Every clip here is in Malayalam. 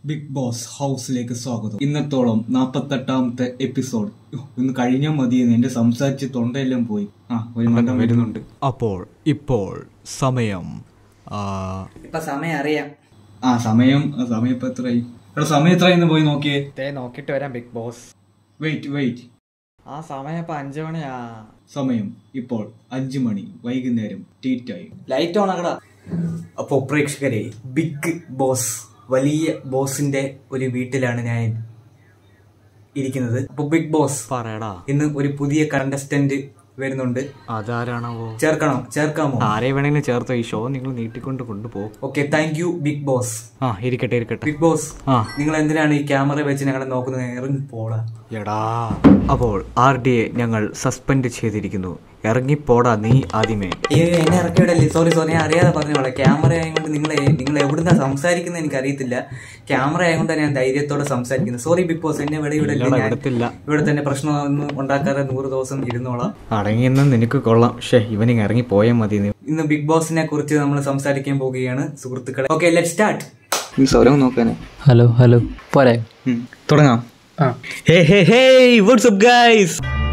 ബിഗ് ബോസ് ഹൗസിലേക്ക് സ്വാഗതം ഇന്നത്തോളം നാപ്പത്തെട്ടാമത്തെ എപ്പിസോഡ് യ്യോ, ഇന്ന് കഴിഞ്ഞാൽ മതിയെന്ന് എന്റെ സംസാരിച്ച് തൊണ്ടയെല്ലാം പോയി ആ ഒരു മണ്ടം വരുന്നുണ്ട് അപ്പോൾ ഇപ്പോൾ സമയം ആ, ഇപ്പൊ സമയം അറിയാം ആ സമയം ആ, സമയം ഇപ്പൊ എത്രയായി എടാ സമയം എത്രയെന്ന് പോയി നോക്കിയേ ദേ നോക്കിട്ട് വരാം ബിഗ് ബോസ് വെയിറ്റ് വെയിറ്റ് ആ സമയം ഇപ്പൊ അഞ്ചു മണിയാ സമയം ഇപ്പോൾ അഞ്ചു മണി വൈകുന്നേരം ടീ ടൈം ലൈറ്റ് ഓൺ ആക്കടാ അപ്പോ പ്രേക്ഷകരെ ബിഗ് ബോസ് വലിയ ബോസിന്റെ ഒരു വീട്ടിലാണ് ഞാൻ ഇരിക്കുന്നത് അപ്പൊ ബിഗ് ബോസ് പറയടാ ഇന്ന് ഒരു പുതിയ കണ്ടസ്റ്റന്റ് വരുന്നുണ്ട് അതാരാണാവോ ചേർക്കണോ ചേർക്കാമോ ആരെ വേണമെങ്കിലും ചേർത്തോ ഈ ഷോ നിങ്ങൾ നീട്ടിക്കൊണ്ട് കൊണ്ടുപോകും okay thank you big boss ആ ഇരിക്കട്ടെ ഇരിക്കട്ടെ ബിഗ് ബോസ് ആ നിങ്ങൾ എന്തിനാണ് ഈ ക്യാമറ വെച്ച് ഞങ്ങളെ നോക്കുന്നത് ഇറങ്ങി പോടാ എടാ അപ്പോൾ ആർ ഡി എ ഞങ്ങൾ സസ്പെൻഡ് ചെയ്തിരിക്കുന്നു ഇറങ്ങിപ്പോടാ നീ ആദ്യമേ അയ്യോ എന്നെ ഇറക്കി വിടല്ലേ സോറി സോറി ഞാൻ അറിയാതെ പറഞ്ഞോളെ ക്യാമറ ആയതുകൊണ്ട് നിങ്ങൾ നിങ്ങൾ എവിടുന്നാ സംസാരിക്കുന്നത് എനിക്ക് അറിയത്തില്ല ക്യാമറ ആയതുകൊണ്ട് ഞാൻ ധൈര്യത്തോടെ സംസാരിക്കുന്നത് സോറി ബിഗ് ബോസ് എന്നെ ഇവിടെ വിടല്ലേ ഇല്ലടാ, ഞാൻ വിടത്തില്ല. ഇവിടെ തന്നെ പ്രശ്നമൊന്നും ഉണ്ടാക്കാതെ നൂറ് ദിവസം ഇരുന്നോളാം അടങ്ങിയെന്ന് നിനക്ക് കൊള്ളാം ഷേ ഇവനിങ് ഇറങ്ങി പോയാൽ മതി നീ ഇന്ന് ബിഗ് ബോസിനെ കുറിച്ച് നമ്മൾ സംസാരിക്കാൻ പോവുകയാണ് സുഹൃത്തുക്കളെ ഓക്കെ ലെറ്റ് സ്റ്റാർട്ട് സ്വരം നോക്കാനേ ഹലോ ഹലോ പോരെ തുടങ്ങാം ആ hey hey hey what's up guys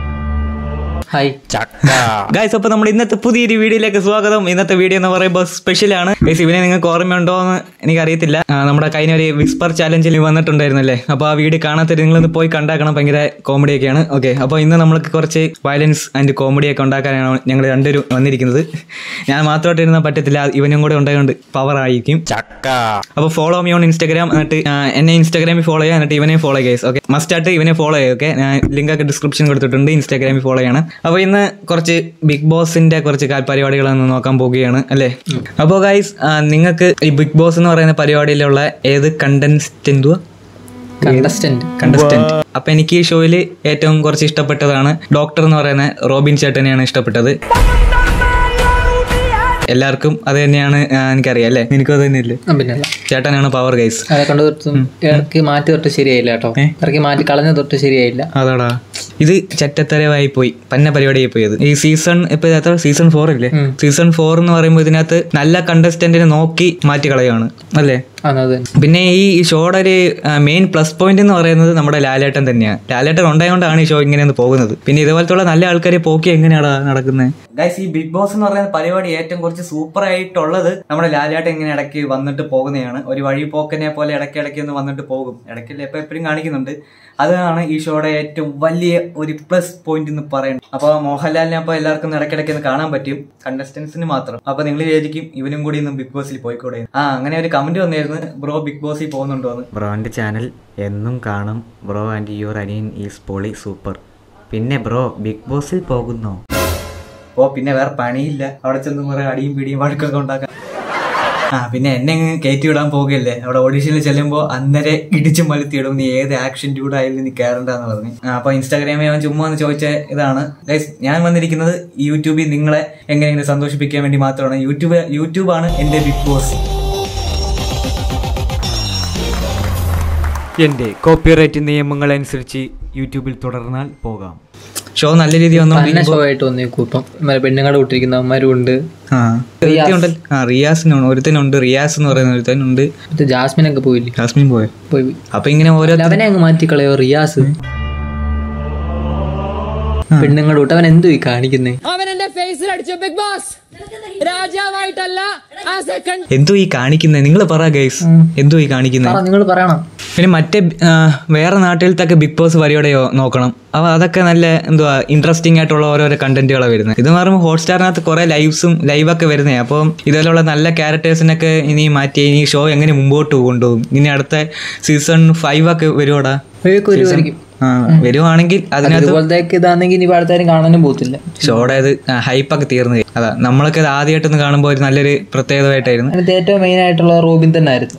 hi guys അപ്പോൾ നമ്മുടെ ഇന്നത്തെ പുതിയൊരു വീഡിയോയിലേക്ക് സ്വാഗതം ഇന്നത്തെ വീഡിയോ എന്ന് പറയുമ്പോൾ സ്പെഷ്യലാണ് ഗൈസ് ഇവനെ നിങ്ങൾക്ക് ഓർമ്മയുണ്ടോ എന്ന് എനിക്കറിയത്തില്ല ആ, നമ്മുടെ കഴിഞ്ഞ ഒരു വിസ്പർ ചാലഞ്ചിൽ വന്നിട്ടുണ്ടായിരുന്നല്ലേ അപ്പോൾ ആ വീഡിയോ കാണാത്ത നിങ്ങളൊന്ന് പോയി കണ്ടാക്കണം ഭയങ്കര കോമഡിയൊക്കെയാണ് ഓക്കെ അപ്പോൾ ഇന്ന് നമ്മൾക്ക് കുറച്ച് വയലൻസ് ആൻഡ് കോമഡിയൊക്കെ ഉണ്ടാക്കാനാണ് ഞങ്ങൾ രണ്ടുപേരും വന്നിരിക്കുന്നത് ഞാൻ മാത്രമായിട്ട് ഇരുന്നാൽ പറ്റത്തില്ല ഇവനും കൂടെ ഉണ്ടായതുകൊണ്ട് പവർ ആയിരിക്കും ചക്ക അപ്പോൾ ഫോളോ മീ ഓൺ ഇൻസ്റ്റാഗ്രാം എന്നിട്ട് ആ, എന്നെ ഇൻസ്റ്റാഗ്രാമിൽ ഫോളോ ചെയ്യാം എന്നിട്ട് ഇവനെ ഫോളോ ഗൈസ് ഓക്കെ മസ്റ്റായിട്ട് ഇവനെ ഫോളോ ചെയ്യുക ഓക്കെ ഞാൻ ലിങ്ക് ഒക്കെ ഡിസ്ക്രിപ്ഷൻ കൊടുത്തിട്ടുണ്ട് ഇൻസ്റ്റാഗ്രാമിൽ ഫോളോ ചെയ്യണം അപ്പോൾ ഇന്ന് കുറച്ച് ബിഗ് ബോസിന്റെ കുറച്ച് കാൽ പരിപാടികളൊന്ന് നോക്കാൻ പോവുകയാണ് അല്ലേ അപ്പോൾ ഗൈസ് നിങ്ങൾക്ക് ഈ ബിഗ് ബോസ് എന്ന് പറയുന്ന പരിപാടിയിലുള്ള ഏത് കണ്ടൻസ്റ്റൻറ്റുവാ കണ്ടസ്റ്റന്റ് കണ്ടസ്റ്റന്റ് അപ്പൊ എനിക്ക് ഈ ഷോയിൽ ഏറ്റവും കുറച്ച് ഇഷ്ടപ്പെട്ടതാണ് ഡോക്ടർ എന്ന് പറയുന്ന റോബിൻ ചേട്ടനെയാണ് ഇഷ്ടപ്പെട്ടത് എല്ലാവർക്കും അത് തന്നെയാണ് ആ, എനിക്കറിയാം അല്ലേ എനിക്കും അത് തന്നെയല്ലേ പിന്നല്ല ചേട്ടനാണ് പവർ ഗൈസ് അതെ കൊണ്ട് തൊട്ടും ഇറക്കി മാറ്റി തൊട്ട് ശരിയായില്ല കേട്ടോ ഇറക്കി മാറ്റി കളഞ്ഞ തൊട്ട് ശരിയായില്ല അതാടാ ഇത് ചറ്റത്തരവായി പോയി പന്ന പരിപാടിയായി പോയത് ഈ സീസൺ ഇപ്പൊ എത്ര സീസൺ ഫോർ ഇല്ലേ സീസൺ ഫോർ എന്ന് പറയുമ്പോൾ ഇതിനകത്ത് നല്ല കണ്ടസ്റ്റന്റിനെ നോക്കി മാറ്റി കളയാണ് അല്ലേ ആണ് അത് തന്നെ. പിന്നെ ഈ ഷോയുടെ ഒരു മെയിൻ പ്ലസ് പോയിന്റ് എന്ന് പറയുന്നത് നമ്മുടെ ലാലേട്ടൻ തന്നെയാണ് ലാലേട്ടൻ ഉണ്ടായതുകൊണ്ടാണ് ഈ ഷോ ഇങ്ങനെ ഒന്ന് പോകുന്നത് പിന്നെ ഇതുപോലത്തുള്ള നല്ല ആൾക്കാരെ പോക്കി എങ്ങനെയാടാ നടക്കുന്നത് ഗൈസ് ഈ ബിഗ് ബോസ് എന്ന് പറയുന്ന പരിപാടി ഏറ്റവും കുറച്ച് സൂപ്പർ ആയിട്ടുള്ളത് നമ്മുടെ ലാലാട്ട് ഇങ്ങനെ ഇടയ്ക്ക് വന്നിട്ട് പോകുന്നതാണ് ഒരു വഴി പോക്കനെ പോലെ ഇടയ്ക്ക് ഇടയ്ക്ക് ഒന്ന് വന്നിട്ട് പോകും ഇടയ്ക്കല്ല എപ്പോൾ എപ്പോഴും കാണിക്കുന്നുണ്ട് അതാണ് ഈ ഷോയുടെ ഏറ്റവും വലിയ ഒരു പ്ലസ് പോയിന്റ് എന്ന് പറയുന്നത് അപ്പോൾ മോഹൻലാലിനെ അപ്പോൾ എല്ലാവർക്കും ഒന്ന് ഇടയ്ക്കിടയ്ക്ക് ഒന്ന് കാണാൻ പറ്റും കണ്ടസ്റ്റൻസിന് മാത്രം അപ്പോൾ നിങ്ങൾ വിചാരിക്കും ഇവനും കൂടി ഇന്ന് ബിഗ് ബോസിൽ പോയിക്കൂടെ ആ അങ്ങനെ ഒരു കമന്റ് വന്നായിരുന്നു ബ്രോ ബിഗ് ബോസിൽ പോകുന്നുണ്ടോ എന്ന് ബ്രോന്റെ ചാനൽ എന്നും കാണും ബ്രോ ആൻഡ് യുവർ അനിയൻ ഈസ് പോളി സൂപ്പർ പിന്നെ ബ്രോ ബിഗ് ബോസിൽ പോകുന്നോ ഓ പിന്നെ വേറെ പണിയില്ല അവിടെ ചെന്ന് കുറെ അടിയും പിടിയും വഴക്കൊക്കെ ഉണ്ടാക്കാം ആ പിന്നെ എന്നെ അങ്ങ് കയറ്റി വിടാൻ പോകുകയല്ലേ അവിടെ ഓഡീഷനിൽ ചെല്ലുമ്പോൾ അന്നേരെ ഇടിച്ചു മലുത്തിയിടും നീ ഏത് ആക്ഷൻ ഡ്യൂഡ് ആയാലും നീ കയറണ്ടെന്ന് പറഞ്ഞു ആ, അപ്പൊ ഇൻസ്റ്റാഗ്രാമിൽ അവൻ ചുമ്മാ എന്ന് ചോദിച്ച ഇതാണ് ഗൈസ് ഞാൻ വന്നിരിക്കുന്നത് യൂട്യൂബിൽ നിങ്ങളെ എങ്ങനെയെങ്കിലും സന്തോഷിപ്പിക്കാൻ വേണ്ടി മാത്രമാണ് യൂട്യൂബ് യൂട്യൂബാണ് എന്റെ ബിഗ് ബോസ് എൻ്റെ കോപ്പിറൈറ്റ് നിയമങ്ങൾ അനുസരിച്ച് യൂട്യൂബിൽ തുടർന്നാൽ പോകാം ഷോ നല്ല രീതിയിൽ പന്ന വന്നു ഷോ ആയിട്ട് വന്നേക്കും ഇപ്പം മറ്റേ പെണ്ണുങ്ങളുടെ വിട്ടിരിക്കുന്നവന്മാരും ഉണ്ട് ആ ഒരുത്തനുണ്ടല്ലോ. ആ റിയാസിനുണ്ട് ഒരുത്തനുണ്ട് റിയാസ് എന്ന് പറയുന്ന ഒരുത്തനുണ്ട് മറ്റേ ജാസ്മിനൊക്കെ പോയില്ലേ ജാസ്മിൻ പോയോ പോയി പോയി. അപ്പൊ ഇങ്ങനെ ഓരോ അല്ല, അവനെ അങ്ങ് മാറ്റിക്കളയോ റിയാസ് പെണ്ണുങ്ങളുടെ വിട്ട് അവൻ എന്തു ഈ കാണിക്കുന്നേ അവൻ എന്റെ ഫേസിൽ അടിച്ചു ബിഗ് ബോസ് രാജാവായിട്ടല്ല ആ സെക്കൻഡ് എന്തോ ഈ കാണിക്കുന്നത് നിങ്ങൾ പറ ഗൈസ് എന്തോ ഈ കാണിക്കുന്നത് പറ നിങ്ങൾ പറയണം പിന്നെ മറ്റേ ആ, വേറെ നാട്ടിലത്തൊക്കെ ബിഗ് ബോസ് പരിപാടിയോ നോക്കണം അപ്പോൾ അതൊക്കെ നല്ല എന്തുവാ ഇൻട്രസ്റ്റിംഗ് ആയിട്ടുള്ള ഓരോരോ കണ്ടന്റുകളാണ് വരുന്നത് ഇത് പറയുമ്പോൾ ഹോട്ട്സ്റ്റാറിനകത്ത് കുറേ ലൈവ്സും ലൈവൊക്കെ വരുന്നത് അപ്പം ഇതുപോലുള്ള നല്ല ക്യാരക്ടേഴ്സിനൊക്കെ ഇനി മാറ്റി ഇനി ഷോ എങ്ങനെ മുമ്പോട്ട് കൊണ്ടുപോകും ഇനി അടുത്ത സീസൺ ഫൈവ് ഒക്കെ വരുവാടാ ഇവയൊക്കെ വരുമായിരിക്കും ആ വരുവാണെങ്കിൽ അതിനകത്ത് അതുപോലത്തെ ഇതാണെങ്കിൽ ഇനി ആൾക്കാരും കാണാനും പോകത്തില്ല ഷോയുടെ ഇത് ഹൈപ്പൊക്കെ തീർന്നു കഴിഞ്ഞു. അതാ നമ്മളൊക്കെ ഇത് ആദ്യമായിട്ടൊന്ന് കാണുമ്പോൾ ഒരു നല്ലൊരു പ്രത്യേകതയായിട്ടായിരുന്നു അതിനകത്ത് ഏറ്റവും മെയിൻ ആയിട്ടുള്ള റോബിൻ തന്നെ ആയിരുന്നു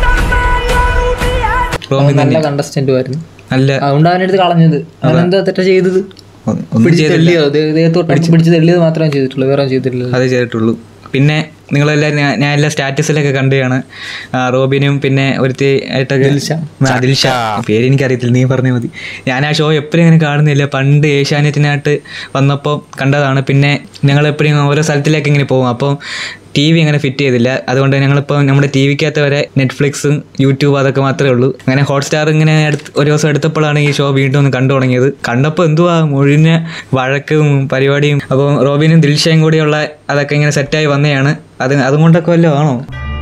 റോമിൻ നല്ല കണ്ടസ്റ്റന്റും ആയിരുന്നു നല്ല അതുകൊണ്ട് അവനെടുത്ത് കളഞ്ഞത് അവൻ എന്താ തെറ്റ ചെയ്തത് ഒന്നും- ഒന്നും പിടിച്ച് ചെയ്തില്ല തെള്ളിയോ ദേഹത്തോട്ട് പിടിച്ച് തെള്ളിയത് മാത്രമേ ചെയ്തിട്ടുള്ളൂ വേറെ ഒന്നും ചെയ്തിട്ടില്ല അതേ ചെയ്തിട്ടുള്ളൂ പിന്നെ നിങ്ങളെല്ലാവരും ഞാൻ ഞാൻ എല്ലാ സ്റ്റാറ്റസിലൊക്കെ കണ്ടുകയാണ് ആ, റോബിനും പിന്നെ ഒരുത്തി ആയിട്ടൊക്കെ ആ, ദിൽഷ പേര് എനിക്കറിയത്തില്ല നീ പറഞ്ഞാൽ മതി ഞാൻ ആ ഷോ എപ്പോഴും ഇങ്ങനെ കാണുന്നില്ല പണ്ട് ഏഷ്യാനെറ്റിനായിട്ട് വന്നപ്പോൾ കണ്ടതാണ് പിന്നെ ഞങ്ങൾ എപ്പോഴും ഓരോ സ്ഥലത്തിലേക്ക് ഇങ്ങനെ പോകും അപ്പം ടി വി അങ്ങനെ ഫിറ്റ് ചെയ്തില്ല അതുകൊണ്ട് ഞങ്ങളിപ്പോൾ നമ്മുടെ ടി വിക്കകത്ത് വരെ നെറ്റ്ഫ്ലിക്സും യൂട്യൂബ് അതൊക്കെ മാത്രമേ ഉള്ളൂ അങ്ങനെ ഹോട്ട്സ്റ്റാർ ഇങ്ങനെ എടുത്ത് ഒരു ദിവസം എടുത്തപ്പോഴാണ് ഈ ഷോ വീണ്ടും ഒന്ന് കണ്ടു തുടങ്ങിയത് കണ്ടപ്പോൾ എന്തുവാ മുഴിഞ്ഞ വഴക്കും പരിപാടിയും അപ്പോൾ റോബിനും ദിൽഷയും കൂടിയുള്ള അതൊക്കെ ഇങ്ങനെ സെറ്റായി വന്നതാണ് അത് അതുകൊണ്ടൊക്കെ വല്ലതും ആണോ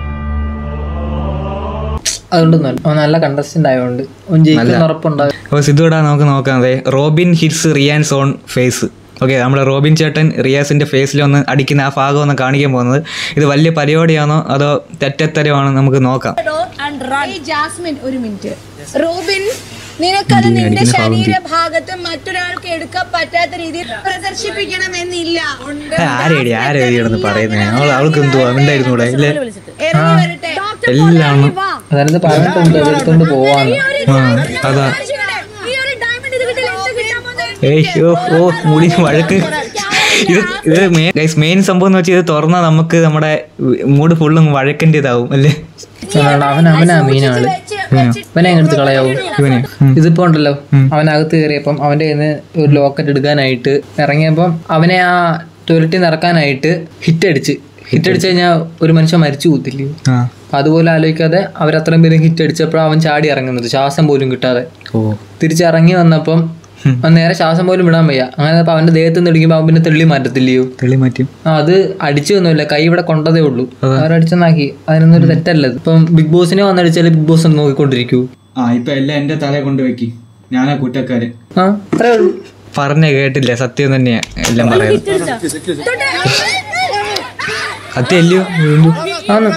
അതുകൊണ്ടൊന്നും അവൻ നല്ല കണ്ടസ്റ്റന്റ് ആയതുകൊണ്ട് അവൻ ജയിക്കുന്ന ഉറപ്പുണ്ടാകും അപ്പോൾ സിദ്ധുടാ നമുക്ക് നോക്കാം അതെ Robin hits Riyas on face okay നമ്മുടെ റോബിൻ ചേട്ടൻ റിയാസിന്റെ ഫേസിൽ ഒന്ന് അടിക്കുന്ന ആ ഭാഗം ഒന്ന് കാണിക്കാൻ പോകുന്നത് ഇത് വലിയ പരിപാടിയാണോ അതോ തെറ്റത്തരമാണോ നമുക്ക് നോക്കാം ഏയ് ജാസ്മിൻ ഒരു മിനിറ്റ് റോബിൻ നിനക്കത് നിന്റെ ശരീരഭാഗത്ത് മറ്റൊരാൾക്ക് എടുക്കാൻ പറ്റാത്ത രീതിയിൽ പ്രദർശിപ്പിക്കണമെന്നില്ല ആരേടി ആരേടി കിടന്ന് പറയുന്നത് അവൾ അവൾക്ക് എന്തുവാ ഉണ്ടായിരുന്നു കൂടെ ഇല്ലേ ഇറങ്ങി വരട്ടെ എല്ലാം അതായത് പറഞ്ഞിട്ടുണ്ട് അതെടുത്തോണ്ട് പോവാന്ന് ആ അതാ ഈ ഒരു ഡയമണ്ട് ഇത് കിട്ടില്ല എന്ത് കിട്ടാൻ പോകുന്നത്? ഏയ്യോ ഓ മുടി വഴക്ക് ഇത് ഇത് മെയിൻ മെയിൻ സംഭവം എന്ന് വെച്ചാൽ ഇത് തുറന്നാൽ നമുക്ക് നമ്മുടെ മൂഡ് ഫുള്ളും വഴക്കേണ്ടതാവും അല്ലേ അതാണ് അവൻ അവനാ മെയിനാണ് അവനെ അങ്ങ് എടുത്ത് കളയാവൂ ഇവനെ ഇതിപ്പോ ഉണ്ടല്ലോ അവനകത്ത് കയറിയപ്പം അവന്റെ കയ്യിൽ നിന്ന് ഒരു ലോക്കറ്റ് എടുക്കാനായിട്ട് ഇറങ്ങിയപ്പം അവനെ ആ ടോയ്ലറ്റിൽ നിന്ന് ഇറക്കാനായിട്ട് ഹിറ്റ് അടിച്ച് ഹിറ്റ് അടിച്ചു കഴിഞ്ഞാൽ ഒരു മനുഷ്യൻ മരിച്ചു കൂത്തില്ലേ ആ അതുപോലെ ആലോചിക്കാതെ അവരത്രയും പേരും ഹിറ്റ് അടിച്ചപ്പോൾ അവൻ ചാടി ഇറങ്ങുന്നത് ശ്വാസം പോലും കിട്ടാതെ ഓ തിരിച്ചിറങ്ങി വന്നപ്പം അവൻ നേരെ ശ്വാസം പോലും വിടാൻ വയ്യ അങ്ങനെ അപ്പൊ അവന്റെ ദേഹത്ത് നിന്ന് ഇടിക്കുമ്പോൾ അവൻ പിന്നെ തെള്ളി മാറ്റത്തില്ലയോ തെളി മാറ്റും ആ അത് അടിച്ചൊന്നുമില്ല കൈ ഇവിടെ കൊണ്ടതേ ഉള്ളൂ അവരടിച്ചെന്നാക്കി അതിനൊന്നും ഒരു തെറ്റല്ല ഇപ്പം ബിഗ് ബോസിനെ വന്നടിച്ചാൽ ബിഗ് ബോസ് ഒന്ന് നോക്കിക്കൊണ്ടിരിക്കൂ ആ ഇപ്പൊ എല്ലാം എന്റെ തലയെ കൊണ്ട് വെക്കി ഞാനാ കുറ്റക്കാരൻ ആ അത്രേ ഉള്ളൂ പറഞ്ഞ കേട്ടില്ല സത്യം തന്നെയാ എല്ലാം പറയുന്നത് സത്യമല്ലയോ ആന്ന്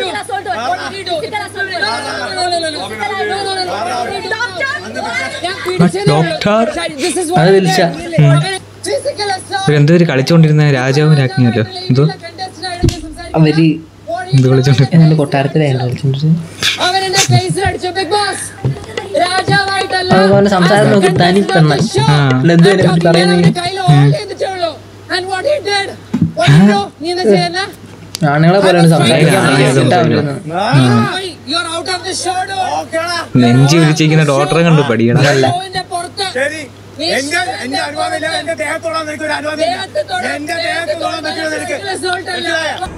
ഡോക്ടർ അത് വിളിച്ച എന്തോ ഒരു കളിച്ചോണ്ടിരുന്ന രാജാവും രാജ്ഞിയല്ലോ എന്തോ അവര് എന്ത് കളിച്ചോണ്ട് എന്നെ കൊട്ടാരത്തിലായിരുന്നു വിളിച്ചോണ്ടിരുന്നത് അവൻ എന്റെ ഫേസിൽ അടിച്ചു ബിഗ് ബോസ് രാജാവായിട്ടല്ല അതുപോലെ സംസാരം നോക്കി തനി പെണ്ണ ആ എന്ത് പറയുന്നത് കയ്യിൽ ഹോൾഡ് ചെയ്തിട്ടുള്ളൂ and what he did what he do നീ എന്താ ചെയ്യുന്ന ആണുങ്ങളെ പോലെയാണ് സംസാരിക്കാൻ you are out of the show നെഞ്ചി വിളിച്ചിരിക്കുന്ന ഡോക്ടറെ കണ്ട് പഠിക്കണം ഷോവിന്റെ പുറത്ത് നീ എന്റെ എന്റെ അനുവാദമില്ല എന്റെ ദേഹത്തോളം നിനക്ക് ഒരു അനുവാദമില്ല ദേഹത്ത് തൊടാൻ- എന്റെ ദേഹത്തോളം നിനക്ക് നിനക്ക് result അല്ല.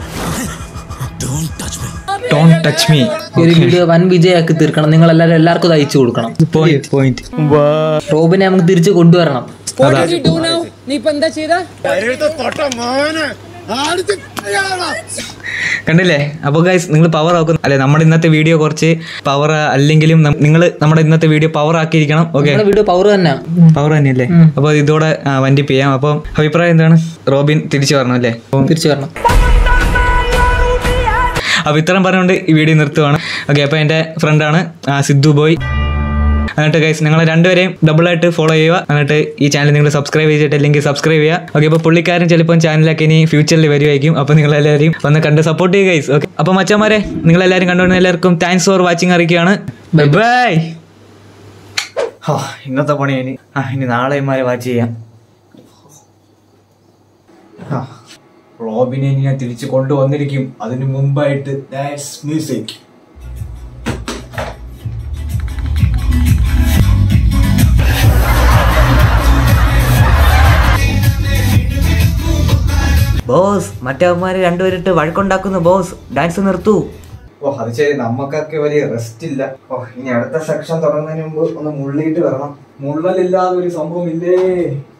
ഡോൺ ടച്ച് മീ ഒരു വീഡിയോ വൻ വിജയാക്കി തീർക്കണം നിങ്ങൾ എല്ലാവരും എല്ലാവർക്കും ഇത് അയച്ചു കൊടുക്കണം പോയിന്റ് പോയിന്റ് റോബിനെ നമുക്ക് തിരിച്ചു കൊണ്ടുവരണം What did you do now? നീ ഇപ്പൊ എന്താ ചെയ്ത കരുത്ത് തൊട്ട മോനെ ആടിച്ച് കളയണം. കണ്ടില്ലേ അപ്പോൾ ഗൈസ് നിങ്ങൾ പവർ ആക്കുന്നു അല്ലെ നമ്മുടെ ഇന്നത്തെ വീഡിയോ കുറച്ച് പവർ അല്ലെങ്കിലും നിങ്ങൾ നമ്മുടെ ഇന്നത്തെ വീഡിയോ പവർ ആക്കിയിരിക്കണം ഓക്കെ നമ്മുടെ വീഡിയോ പവർ തന്നെ പവർ തന്നെയല്ലേ അപ്പോൾ ഇതോടെ ആ, വണ്ടിപ്പ് ചെയ്യാം അപ്പം അഭിപ്രായം എന്താണ് റോബിൻ തിരിച്ചു പറഞ്ഞു അല്ലേ അപ്പം തിരിച്ചു വരണം അപ്പോൾ ഇത്രയും പറഞ്ഞുകൊണ്ട് ഈ വീഡിയോ നിർത്തുവാണ് ഓക്കെ അപ്പോൾ എൻ്റെ ഫ്രണ്ടാണ് സിദ്ധു ബോയ് എന്നിട്ട് ഗൈസ് നിങ്ങൾ രണ്ടുപേരെയും ഡബിൾ ആയിട്ട് ഫോളോ ചെയ്യുക എന്നിട്ട് ഈ ചാനൽ നിങ്ങൾ സബ്സ്ക്രൈബ് ചെയ്തിട്ടില്ലെങ്കിൽ സബ്സ്ക്രൈബ് ചെയ്യുക ഓക്കെ അപ്പോൾ പുള്ളിക്കാരൻ ചിലപ്പോൾ ചാനലൊക്കെ ഇനി ഫ്യൂച്ചറിൽ വരുമായിരിക്കും അപ്പോൾ നിങ്ങൾ എല്ലാവരെയും വന്ന് കണ്ട് സപ്പോർട്ട് ചെയ്യുക ഗൈസ് ഓക്കെ അപ്പോൾ മച്ചന്മാരെ നിങ്ങൾ എല്ലാവരും കണ്ടുകൊണ്ട് എല്ലാവർക്കും താങ്ക്സ് ഫോർ വാച്ചിങ് അറിയിക്കുകയാണ് ബൈ ബൈ ഇന്നത്തെ പണി ഇനി ആ ഇനി നാളെ ഇമാരെ വാച്ച് ചെയ്യാം റോബിനെ ഇനി ഞാൻ തിരിച്ചു കൊണ്ടുവന്നിരിക്കും അതിന് മുമ്പായിട്ട് ദാറ്റ്സ് മ്യൂസിക് ബോസ് മറ്റവന്മാര് രണ്ടുപേരിട്ട് വഴക്കുണ്ടാക്കുന്നു ബോസ് ഡാൻസ് നിർത്തൂ ഓ അത് ശരി നമുക്കൊക്കെ വലിയ റെസ്റ്റ് ഇല്ല ഓ ഇനി അടുത്ത സെക്ഷൻ തുടങ്ങുന്നതിന് മുമ്പ് ഒന്ന് മുള്ളിയിട്ട് വരണം മുള്ളലില്ലാതെ ഒരു സംഭവം ഇല്ലേ